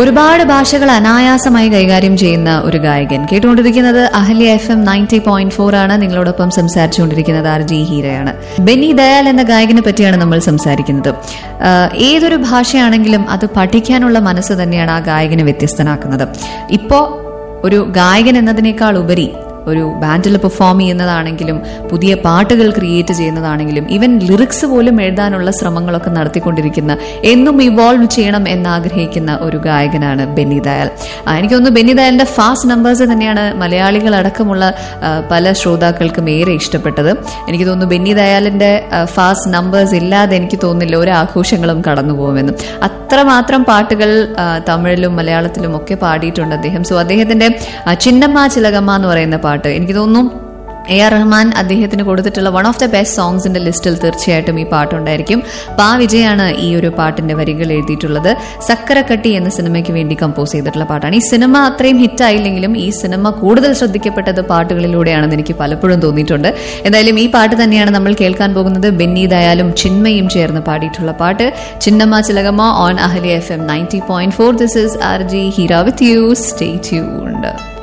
ഒരുപാട് ഭാഷകൾ അനായാസമായി കൈകാര്യം ചെയ്യുന്ന ഒരു ഗായകൻ കേട്ടുകൊണ്ടിരിക്കുന്നത് Ahalya F M ninety point four ആണ് നിങ്ങളോടൊപ്പം സംസാരിച്ചുകൊണ്ടിരിക്കുന്നത് ആർ ജി ഹീരയാണ് ബെന്നി ദയാൽ എന്ന ഗായകനെ പറ്റിയാണ് നമ്മൾ സംസാരിക്കുന്നത് ആഹ് ഏതൊരു ഭാഷയാണെങ്കിലും അത് പഠിക്കാനുള്ള മനസ്സ് തന്നെയാണ് ആ ഗായകനെ വ്യത്യസ്തനാക്കുന്നത് ഇപ്പോ ഒരു ഗായകൻ എന്നതിനേക്കാൾ ഉപരി ഒരു ബാൻഡിൽ പെർഫോം ചെയ്യുന്നതാണെങ്കിലും പുതിയ പാട്ടുകൾ ക്രിയേറ്റ് ചെയ്യുന്നതാണെങ്കിലും ഈവൻ ലിറിക്സ് പോലും എഴുതാനുള്ള ശ്രമങ്ങളൊക്കെ നടത്തിക്കൊണ്ടിരിക്കുന്ന എന്നും ഇവോൾവ് ചെയ്യണം എന്നാഗ്രഹിക്കുന്ന ഒരു ഗായകനാണ് ബെന്നി ദയാൽ ആ, എനിക്ക് തോന്നുന്നു ബെന്നി ദയാലിന്റെ ഫാസ്റ്റ് നമ്പേഴ്സ് തന്നെയാണ് മലയാളികൾ അടക്കമുള്ള ആ, പല ശ്രോതാക്കൾക്കും ഏറെ ഇഷ്ടപ്പെട്ടത് എനിക്ക് തോന്നുന്നു ബെന്നി ദയാലിന്റെ ഫാസ്റ്റ് നമ്പേഴ്സ് ഇല്ലാതെ എനിക്ക് തോന്നുന്നില്ല ഒരു ആഘോഷങ്ങളും കടന്നു പോകുമെന്നും അത്രമാത്രം പാട്ടുകൾ ആ, തമിഴിലും മലയാളത്തിലും ഒക്കെ പാടിയിട്ടുണ്ട് അദ്ദേഹം സോ അദ്ദേഹത്തിന്റെ ആ, ചിന്നമ്മ ചിലകമ്മ എന്ന് പറയുന്ന പാട്ട് എനിക്ക് തോന്നുന്നു എ ആർ റഹ്മാൻ അദ്ദേഹത്തിന് കൊടുത്തിട്ടുള്ള വൺ ഓഫ് ദ ബെസ്റ്റ് സോങ്സിന്റെ ലിസ്റ്റിൽ തീർച്ചയായിട്ടും ഈ പാട്ടുണ്ടായിരിക്കും പാ വിജയാണ് ഈ ഒരു പാട്ടിന്റെ വരികൾ എഴുതിയിട്ടുള്ളത് സക്കരക്കട്ടി എന്ന സിനിമയ്ക്ക് വേണ്ടി കമ്പോസ് ചെയ്തിട്ടുള്ള പാട്ടാണ് ഈ സിനിമ അത്രയും ഹിറ്റായില്ലെങ്കിലും ഈ സിനിമ കൂടുതൽ ശ്രദ്ധിക്കപ്പെട്ടത് പാട്ടുകളിലൂടെയാണെന്ന് എനിക്ക് പലപ്പോഴും തോന്നിയിട്ടുണ്ട് എന്തായാലും ഈ പാട്ട് തന്നെയാണ് നമ്മൾ കേൾക്കാൻ പോകുന്നത് ബെന്നി ദയാലും ചിന്മയും ചേർന്ന് പാടിയിട്ടുള്ള പാട്ട് Chinnamma Chilakamma on Ahalia F M ninety point four this is R J Heera with you stay tuned